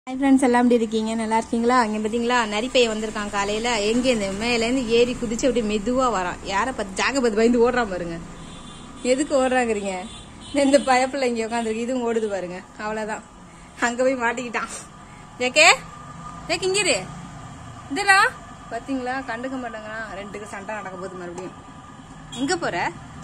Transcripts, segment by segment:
hi friends எல்லாம் எப்படி இருக்கீங்க நல்லா இருக்கீங்களா இங்கே பார்த்தீங்களா நரிப்பைய வந்திருக்கான் காலையில் எங்கேருந்து மேலேருந்து ஏறி குதிச்சு அப்படியே மெதுவாக வரான் யாரை பார்த்து ஜாக பார்த்து பயந்து ஓடுறான் பாருங்க எதுக்கு ஓடுறாங்கிறீங்க இந்த பயப்பில் இங்கே உட்காந்துருக்கு இதுவும் ஓடுது பாருங்க அவ்வளோதான் அங்கே போய் மாட்டிக்கிட்டான் ஜேக்கே ஜேக் இங்கே இரு இதுடா பார்த்தீங்களா கண்டுக்க மாட்டேங்கிறான் ரெண்டுக்கு சண்டை நடக்க போகுது மறுபடியும் எங்கே போற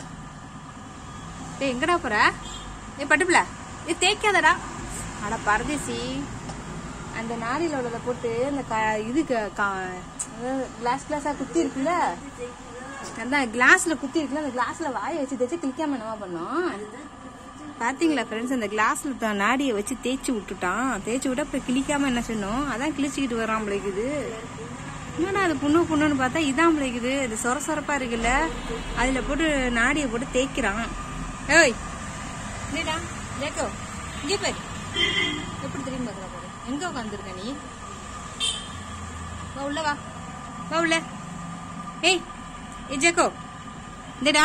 டேய் எங்கடா போற ஏ பட்டுப்புல ஏ தேய்க்காதடா அட பரதேசி அந்த நாரியில் உள்ளதை போட்டு அந்த க இதுக்கு கிளாஸ் கிளாஸா குத்தி இருக்குல்ல அதான் கிளாஸ்ல குத்தி இருக்குல்ல அந்த கிளாஸ்ல வாயை வச்சு தேய்ச்சி கிளிக்காம என்னவா பண்ணோம் பாத்தீங்களா ஃப்ரெண்ட்ஸ் அந்த கிளாஸ்ல தான் நாடியை வச்சு தேய்ச்சி விட்டுட்டான் தேய்ச்சி விட்டா இப்ப கிளிக்காம என்ன சொன்னோம் அதான் கிழிச்சிக்கிட்டு வரான் பிள்ளைக்குது என்னடா அது புண்ணு புண்ணுன்னு பார்த்தா இதான் பிள்ளைக்குது இது சொர சொரப்பா இருக்குல்ல அதுல போட்டு நாடியை போட்டு தேய்க்கிறான் ஏய் இல்லடா ஜேக்கோ இங்கே பாரு எப்படி திரும்பி பார்க்கற பாரு எங்க உட்காந்துருக்க நீ வா உள்ள வா வா உள்ள ஏய் ஏ ஜேக்கோ இந்தடா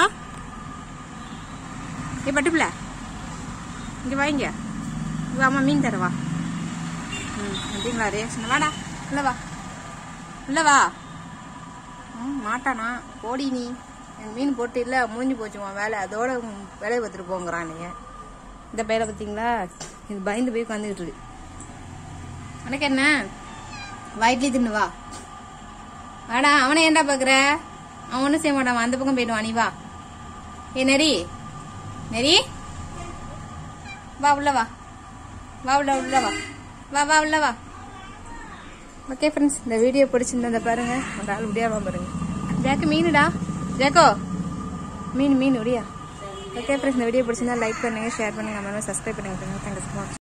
ஏ பட்டுப்புல இங்க வா இங்க வா அம்மா மீன் தர வா ம் அப்படிங்களா ரேஷன் வாடா உள்ள வா உள்ள வா ம் மாட்டானா போடி நீ எனக்கு மீன் போட்டு இல்லை முடிஞ்சு போச்சுமா வேலை அதோட உன் வேலையை பார்த்துட்டு போங்கிறான் நீங்க இந்த பையில பார்த்தீங்களா இது பயந்து போய் உட்காந்துக்கிட்டு இருக்கு உனக்கு என்ன வயிற்றுலி தின்னு வா வாடா அவனை ஏன்டா பார்க்குற அவன் ஒன்றும் செய்ய மாட்டான் அந்த பக்கம் போயிட்டு வா நீ வா ஏ நெறி நெறி வா உள்ள வா வா உள்ள உள்ள வா வா வா உள்ள வா ஓகே ஃப்ரெண்ட்ஸ் இந்த வீடியோ பிடிச்சிருந்ததை பாருங்க ஒரு ஆள் முடியாம பாருங்க ஜாக்கு மீனுடா ஜாக்கோ மீன் மீன் முடியா ஓகே ஃப்ரெண்ட்ஸ் இந்த வீடியோ பிடிச்சிருந்தா லைக் பண்ணுங்க ஷேர் பண்ணுங்க நம்ம சப்ஸ்கிரைப் பண்ணுங்க தேங்க்யூ ஸோ மச்